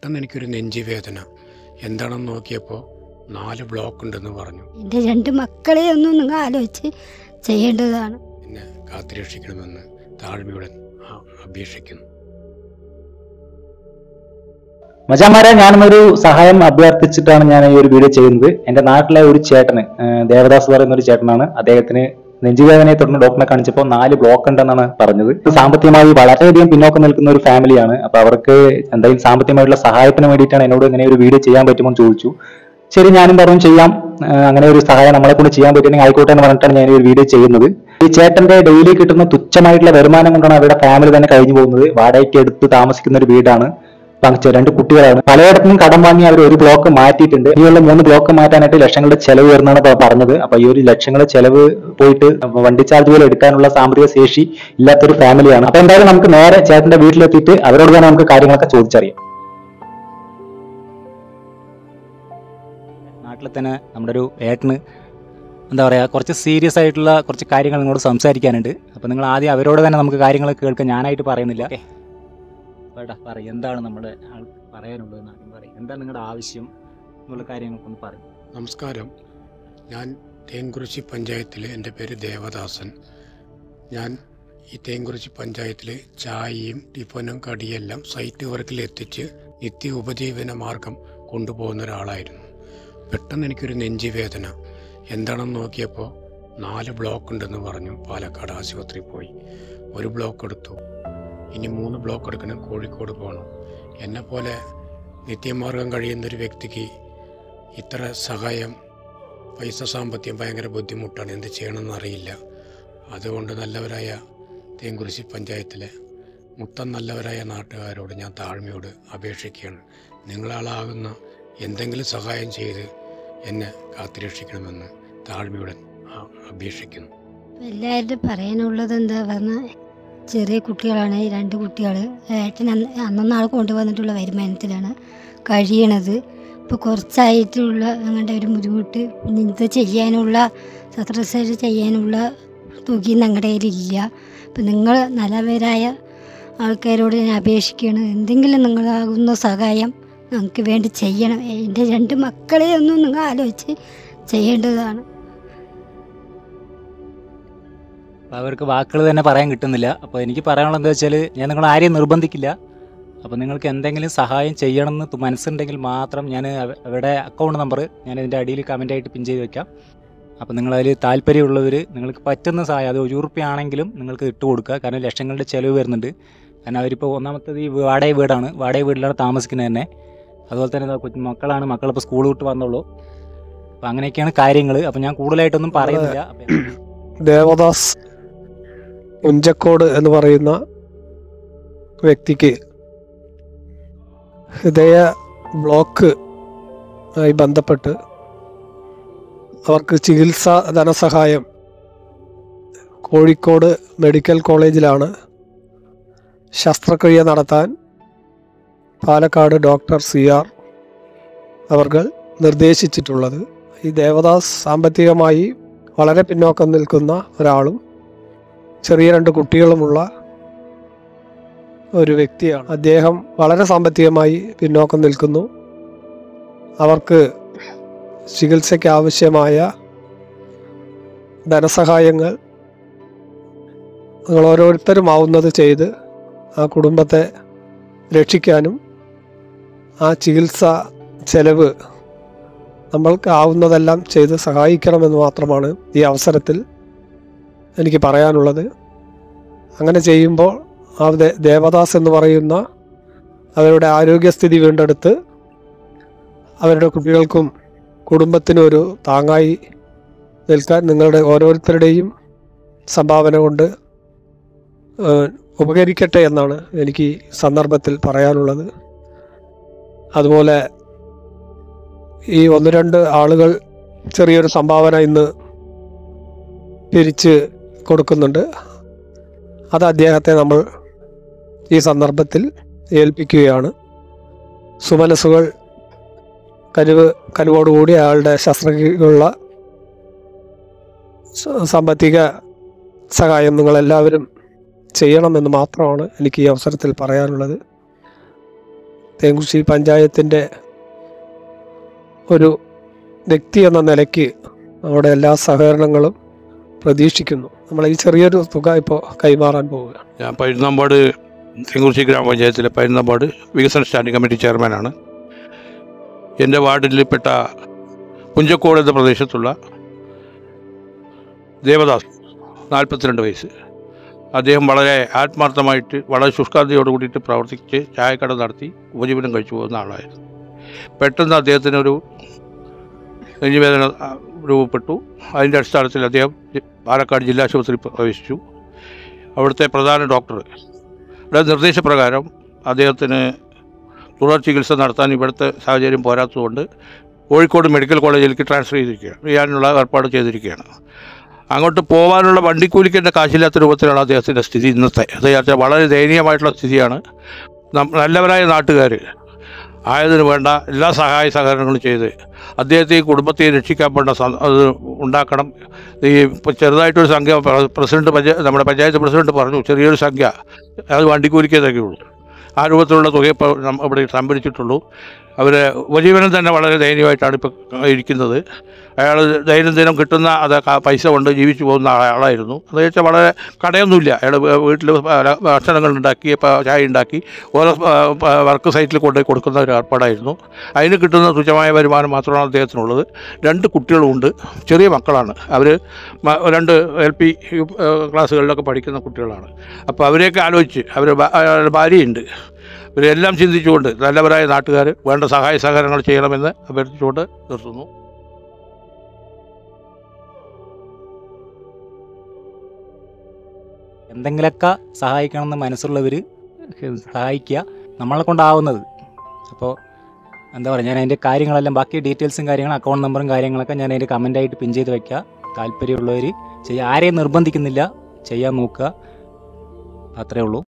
പെട്ടെന്ന് എനിക്കൊരു നെഞ്ചി വേദന എന്താണെന്ന് നോക്കിയപ്പോൾ നാല് ബ്ലോക്ക് ഉണ്ടെന്ന് പറഞ്ഞു എൻ്റെ രണ്ട് മക്കളെ ഒന്നും നിങ്ങൾ ആലോചിച്ച് ചെയ്യേണ്ടതാണ് എന്നെ കാത്തുരക്ഷിക്കണമെന്ന് താഴ്മയോടെ ആ- അപേക്ഷിക്കുന്നു മച്ചാന്മാരെ ഞാനൊരു സഹായം അഭ്യർത്ഥിച്ചിട്ടാണ് ഞാൻ ഈ ഒരു വീഡിയോ ചെയ്യുന്നത് എന്റെ നാട്ടിലെ ഒരു ചേട്ടന് ഏഹ് ദേവദാസ് പറയുന്ന ഒരു ചേട്ടനാണ് അദ്ദേഹത്തിന് നെഞ്ചുവേദനയെ തുടർന്ന് ഡോക്ടറെ കാണിച്ചപ്പോൾ നാല് ബ്ലോക്ക് ഉണ്ടെന്നാണ് പറഞ്ഞത് സാമ്പത്തികമായി വളരെയധികം പിന്നോക്കം നിൽക്കുന്ന ഒരു ഫാമിലിയാണ് അപ്പൊ അവർക്ക് എന്തെങ്കിലും സാമ്പത്തികമായിട്ടുള്ള സഹായത്തിന് വേണ്ടിയിട്ടാണ് എന്നോട് ഇങ്ങനെ ഒരു വീഡിയോ ചെയ്യാൻ പറ്റുമോ എന്ന് ചോദിച്ചു ശരി ഞാനും പറഞ്ഞു ചെയ്യാം ഏഹ് അങ്ങനെ ഒരു സഹായം നമ്മളെ കൊണ്ട് ചെയ്യാൻ പറ്റുമെങ്കിൽ ആയിക്കോട്ടെ എന്ന് പറഞ്ഞിട്ടാണ് ഞാൻ ഈ ഒരു വീഡിയോ ചെയ്യുന്നത് ഈ ചേട്ടന്റെ ഡെയിലി കിട്ടുന്ന തുച്ഛമായിട്ടുള്ള വരുമാനം കൊണ്ടാണ് അവരുടെ ഫാമിലി തന്നെ കഴിഞ്ഞു പോകുന്നത് വാടകയ്ക്ക് എടുത്ത് താമസിക്കുന്ന ഒരു വീടാണ് വാങ്ങിച്ച രണ്ട് കുട്ടികളാണ് പലയിടത്തും കടം വാങ്ങി അവർ ഒരു ബ്ലോക്ക് മാറ്റിയിട്ടുണ്ട് ഇനിയുള്ള മൂന്ന് ബ്ലോക്ക് മാറ്റാനായിട്ട് ലക്ഷങ്ങളുടെ ചെലവ് വരുന്നതാണ് ഇപ്പൊ പറഞ്ഞത് അപ്പൊ ഈ ഒരു ലക്ഷങ്ങളുടെ ചെലവ് പോയിട്ട് വണ്ടി ചാർജ് പോലെ എടുക്കാനുള്ള സാമ്പത്തിക ശേഷി ഇല്ലാത്തൊരു ഫാമിലിയാണ് അപ്പൊ എന്തായാലും നമുക്ക് നേരെ ചേട്ടന്റെ വീട്ടിലെത്തിയിട്ട് അവരോട് തന്നെ നമുക്ക് കാര്യങ്ങളൊക്കെ ചോദിച്ചറിയാം നാട്ടിൽ തന്നെ നമ്മുടെ ഒരു ഏട്ടന് എന്താ പറയുക കുറച്ച് സീരിയസ് ആയിട്ടുള്ള കുറച്ച് കാര്യങ്ങൾ നിങ്ങളോട് സംസാരിക്കാനുണ്ട് അപ്പോൾ നിങ്ങൾ ആദ്യം അവരോട് തന്നെ നമുക്ക് കാര്യങ്ങൾ കേൾക്കാൻ ഞാനായിട്ട് പറയുന്നില്ല വേണ്ട പറയും എന്താണ് നമ്മുടെ ആൾ പറയാനുള്ളത് ആദ്യം പറയും എന്താണ് നിങ്ങളുടെ ആവശ്യം എന്നുള്ള കാര്യങ്ങൾക്കൊന്ന് പറയും നമസ്കാരം ഞാൻ തേങ്കുറിശി പഞ്ചായത്തിൽ എൻ്റെ പേര് ദേവദാസൻ ഞാൻ ഈ തേങ്കുറിശി പഞ്ചായത്തിൽ ചായയും ടിഫനും കടിയെല്ലാം സൈറ്റ് വർക്കിൽ എത്തിച്ച് നിത്യ ഉപജീവന മാർഗം കൊണ്ടുപോകുന്ന ഒരാളായിരുന്നു പെട്ടെന്ന് എനിക്കൊരു നെഞ്ചി വേദന എന്താണെന്ന് നോക്കിയപ്പോൾ നാല് ബ്ലോക്ക് ഉണ്ടെന്ന് പറഞ്ഞു പാലക്കാട് ആശുപത്രിയിൽ പോയി ഒരു ബ്ലോക്ക് എടുത്തു ഇനി മൂന്ന് ബ്ലോക്ക് എടുക്കണം കോഴിക്കോട് പോകണം എന്നെപ്പോലെ നിത്യമാർഗം കഴിയുന്ന ഒരു വ്യക്തിക്ക് ഇത്ര സഹായം പൈസ സാമ്പത്തികം ഭയങ്കര ബുദ്ധിമുട്ടാണ് എന്ത് ചെയ്യണമെന്ന് അറിയില്ല അതുകൊണ്ട് നല്ലവരായ തേങ്കുറിശി പഞ്ചായത്തിലെ മൊത്തം നല്ലവരായ നാട്ടുകാരോട് ഞാൻ താഴ്മയോട് അപേക്ഷിക്കുകയാണ് നിങ്ങളാളാകുന്ന എന്തെങ്കിലും സഹായം ചെയ്ത് എന്നെ കാത്തുരക്ഷിക്കണമെന്ന് താഴ്മയോടെ ആ- അപേക്ഷിക്കുന്നു എല്ലാവരും പറയാനുള്ളത് എന്താ പറഞ്ഞാൽ ചെറിയ കുട്ടികളാണ് ഈ രണ്ട് കുട്ടികൾ ഏട്ടൻ അന്ന് അന്നന്നാൾ കൊണ്ടുവന്നിട്ടുള്ള വരുമാനത്തിലാണ് കഴിയണത് ഇപ്പോൾ കുറച്ചായിട്ടുള്ള ഞങ്ങളുടെ ഒരു ബുദ്ധിമുട്ട് പിന്നെ ഇത് ചെയ്യാനുള്ള ശസ്ത്രശസ്ത്ര ചെയ്യാനുള്ള തുക ഞങ്ങളുടെ കയ്യിലില്ല അപ്പം നിങ്ങൾ നല്ലവരായ ആൾക്കാരോട് ഞാൻ അപേക്ഷിക്കുകയാണ് എന്തെങ്കിലും നിങ്ങളാകുന്ന സഹായം ഞങ്ങൾക്ക് വേണ്ടി ചെയ്യണം എൻ്റെ രണ്ട് മക്കളെ ഒന്നും നിങ്ങൾ ആലോചിച്ച് ചെയ്യേണ്ടതാണ് അപ്പോൾ അവർക്ക് വാക്കുകൾ തന്നെ പറയാൻ കിട്ടുന്നില്ല അപ്പോൾ എനിക്ക് പറയാനുള്ളത് എന്താ വെച്ചാൽ ഞാൻ നിങ്ങൾ ആരെയും നിർബന്ധിക്കില്ല അപ്പോൾ നിങ്ങൾക്ക് എന്തെങ്കിലും സഹായം ചെയ്യണമെന്ന് തു- മനസ്സുണ്ടെങ്കിൽ മാത്രം ഞാൻ അവ- അവരുടെ അക്കൗണ്ട് നമ്പർ ഞാൻ ഇതിൻ്റെ അടിയിൽ കമൻ്റായിട്ട് പിൻ ചെയ്ത് വെക്കാം അപ്പോൾ നിങ്ങളതിൽ താല്പര്യമുള്ളവർ നിങ്ങൾക്ക് പറ്റുന്ന സഹായം അത് ഒരു ഉറുപ്പ്യ ആണെങ്കിലും നിങ്ങൾക്ക് ഇട്ട് കൊടുക്കുക കാരണം ലക്ഷങ്ങളുടെ ചിലവ് വരുന്നുണ്ട് കാരണം അവരിപ്പോൾ ഒന്നാമത്തത് ഈ വാടക വീടാണ് വാടക വീട്ടിലാണ് താമസിക്കുന്നത് തന്നെ അതുപോലെ തന്നെ ഇതാ കൊച്ചു മക്കളാണ് മക്കളിപ്പോൾ സ്കൂൾ വിട്ട് വന്നുള്ളൂ അപ്പോൾ അങ്ങനെയൊക്കെയാണ് കാര്യങ്ങൾ അപ്പോൾ ഞാൻ കൂടുതലായിട്ടൊന്നും പറയുന്നില്ല അപ്പോൾ ദേവദാസ് ഉഞ്ചക്കോട് എന്ന് പറയുന്ന വ്യക്തിക്ക് ഹൃദയ ബ്ലോക്ക് ആയി ബന്ധപ്പെട്ട് അവർക്ക് ചികിത്സാ ധനസഹായം കോഴിക്കോട് മെഡിക്കൽ കോളേജിലാണ് ശസ്ത്രക്രിയ നടത്താൻ പാലക്കാട് ഡോക്ടർ സി ആർ അവർ നിർദ്ദേശിച്ചിട്ടുള്ളത് ഈ ദേവദാസ് സാമ്പത്തികമായി വളരെ പിന്നോക്കം നിൽക്കുന്ന ഒരാളും ചെറിയ രണ്ട് കുട്ടികളുമുള്ള ഒരു വ്യക്തിയാണ് അദ്ദേഹം വളരെ സാമ്പത്തികമായി പിന്നോക്കം നിൽക്കുന്നു അവർക്ക് ചികിത്സയ്ക്ക് ആവശ്യമായ ധനസഹായങ്ങൾ നിങ്ങൾ ഓരോരുത്തരും ആവുന്നത് ചെയ്ത് ആ കുടുംബത്തെ രക്ഷിക്കാനും ആ ചികിത്സ ചെലവ് നമ്മൾക്ക് ആവുന്നതെല്ലാം ചെയ്ത് സഹായിക്കണമെന്ന് മാത്രമാണ് ഈ അവസരത്തിൽ എനിക്ക് പറയാനുള്ളത് അങ്ങനെ ചെയ്യുമ്പോൾ ആ ദേ- ദേവദാസ് എന്ന് പറയുന്ന അവരുടെ ആരോഗ്യസ്ഥിതി വീണ്ടെടുത്ത് അവരുടെ കുട്ടികൾക്കും കുടുംബത്തിനും ഒരു താങ്ങായി നിൽക്കാൻ നിങ്ങളുടെ ഓരോരുത്തരുടെയും സംഭാവന കൊണ്ട് ഏഹ്, ഉപകരിക്കട്ടെ എന്നാണ് എനിക്ക് ഈ സന്ദർഭത്തിൽ പറയാനുള്ളത് അതുപോലെ ഈ ഒന്ന് രണ്ട് ആളുകൾ ചെറിയൊരു സംഭാവന ഇന്ന് പിരിച്ച് കൊടുക്കുന്നുണ്ട് അത് അദ്ദേഹത്തെ നമ്മൾ ഈ സന്ദർഭത്തിൽ ഏൽപ്പിക്കുകയാണ് സുമനസ്സുകൾ കരുവ് കരുവോടുകൂടി അയാളുടെ ശസ്ത്രക്രിയക്കുള്ള സ- സാമ്പത്തിക സഹായം നിങ്ങളെല്ലാവരും ചെയ്യണമെന്ന് മാത്രമാണ് എനിക്ക് ഈ അവസരത്തിൽ പറയാനുള്ളത് തേങ്കുറിശ്ശി പഞ്ചായത്തിൻ്റെ ഒരു വ്യക്തി എന്ന നിലയ്ക്ക് നമ്മുടെ എല്ലാ സഹകരണങ്ങളും പ്രതീക്ഷിക്കുന്നു നമ്മൾ ഈ ചെറിയൊരു തുക ഇപ്പോൾ കൈമാറാൻ പോവുകയാണ് ഞാൻ പരുന്നമ്പാട് തെങ്കുറിശ്ശി ഗ്രാമപഞ്ചായത്തിലെ പരുന്നമ്പാട് വികസന സ്റ്റാൻഡിംഗ് കമ്മിറ്റി ചെയർമാനാണ് എൻ്റെ വാർഡിൽപ്പെട്ട പുഞ്ചക്കോട് എന്ന പ്രദേശത്തുള്ള ദേവദാസ് നാൽപ്പത്തിരണ്ട് വയസ്സ് അദ്ദേഹം വളരെ ആത്മാർത്ഥമായിട്ട് വളരെ ശുഷ്കാന്തിയോട് കൂടിയിട്ട് പ്രവർത്തിച്ച് ചായക്കട നടത്തി ഉപജീവനം കഴിച്ചു പോകുന്ന ആളായിരുന്നു പെട്ടെന്ന് അദ്ദേഹത്തിനൊരു നെഞ്ചുവേദന ആ, രൂപപ്പെട്ടു അതിൻ്റെ അടിസ്ഥാനത്തിൽ അദ്ദേഹം ജി- പാലക്കാട് ജില്ലാ ആശുപത്രിയിൽ പ്രവേശിച്ചു അവിടുത്തെ പ്രധാന ഡോക്ടർ ഇവിടെ നിർദ്ദേശപ്രകാരം അദ്ദേഹത്തിന് തുടർ ചികിത്സ നടത്താൻ ഇവിടുത്തെ സാഹചര്യം പോരാത്തതുകൊണ്ട് കോഴിക്കോട് മെഡിക്കൽ കോളേജിലേക്ക് ട്രാൻസ്ഫർ ചെയ്തിരിക്കുകയാണ് ചെയ്യാനുള്ള ഏർപ്പാട് ചെയ്തിരിക്കുകയാണ് അങ്ങോട്ട് പോകാനുള്ള വണ്ടിക്കൂലിക്കേണ്ട കാശില്ലാത്ത രൂപത്തിലാണ് അദ്ദേഹത്തിൻ്റെ സ്ഥിതി ഇന്നത്തെ അത് വെച്ചാൽ വളരെ ദയനീയമായിട്ടുള്ള സ്ഥിതിയാണ് നം- നല്ലവരായ നാട്ടുകാർ ആയതിനു വേണ്ട എല്ലാ സഹായ സഹകരണങ്ങളും ചെയ്ത് അദ്ദേഹത്തെ ഈ കുടുംബത്തെ രക്ഷിക്കാൻ വേണ്ട സ- അത് ഉണ്ടാക്കണം ഈ ഇപ്പോൾ ചെറുതായിട്ടൊരു സംഖ്യ പ്ര- പ്രസിഡന്റ് പഞ്ചായ നമ്മുടെ പഞ്ചായത്ത് പ്രസിഡന്റ് പറഞ്ഞു ചെറിയൊരു സംഖ്യ അത് വണ്ടിക്കൂലിക്കേ തന്നെയുള്ളൂ ആ രൂപത്തിലുള്ള തുക ഇപ്പോൾ നമ്മ ഇവിടെ സംഭരിച്ചിട്ടുള്ളൂ അവർ ഉപജീവനം തന്നെ വളരെ ദയനീയമായിട്ടാണ് ഇപ്പോൾ ഇരിക്കുന്നത് അയാൾ ദൈനംദിനം കിട്ടുന്ന അത് ക- പൈസ കൊണ്ട് ജീവിച്ചു പോകുന്ന ആളായിരുന്നു എന്ന് വെച്ചാൽ വളരെ കടയൊന്നുമില്ല അയാൾ വീട്ടിൽ പല ഭക്ഷണങ്ങൾ ഉണ്ടാക്കി ഇപ്പോൾ ചായ ഉണ്ടാക്കി ഓരോ ആ, പ- വർക്ക് സൈറ്റിൽ കൊണ്ടുപോയി കൊടുക്കുന്ന ഒരു ഏർപ്പാടായിരുന്നു അതിന് കിട്ടുന്ന തുച്ഛമായ വരുമാനം മാത്രമാണ് അദ്ദേഹത്തിനുള്ളത് രണ്ട് കുട്ടികളുമുണ്ട് ചെറിയ മക്കളാണ് അവർ രണ്ട് എൽ പി ക്ലാസ്സുകളിലൊക്കെ പഠിക്കുന്ന കുട്ടികളാണ് അപ്പോൾ അവരെയൊക്കെ ആലോചിച്ച് അവർ ഭാര്യയുണ്ട് ഇവരെല്ലാം ചിന്തിച്ചുകൊണ്ട് നല്ലവരായ നാട്ടുകാർ വേണ്ട സഹായ സഹകരണങ്ങൾ ചെയ്യണമെന്ന് അഭ്യർത്ഥിച്ചുകൊണ്ട് നിർത്തുന്നു എന്തെങ്കിലുമൊക്കെ സഹായിക്കണമെന്ന് മനസ്സുള്ളവർ സഹായിക്കുക നമ്മളെ കൊണ്ടാവുന്നത് അപ്പോൾ എന്താ പറയുക ഞാൻ അതിൻ്റെ കാര്യങ്ങളെല്ലാം ബാക്കി ഡീറ്റെയിൽസും കാര്യങ്ങളും അക്കൗണ്ട് നമ്പറും കാര്യങ്ങളൊക്കെ ഞാൻ അതിൻ്റെ കമൻ്റായിട്ട് പിൻ ചെയ്ത് വെക്കുക താല്പര്യമുള്ളവർ ചെയ്യുക ആരെയും നിർബന്ധിക്കുന്നില്ല ചെയ്യാൻ നോക്കുക അത്രേ ഉള്ളൂ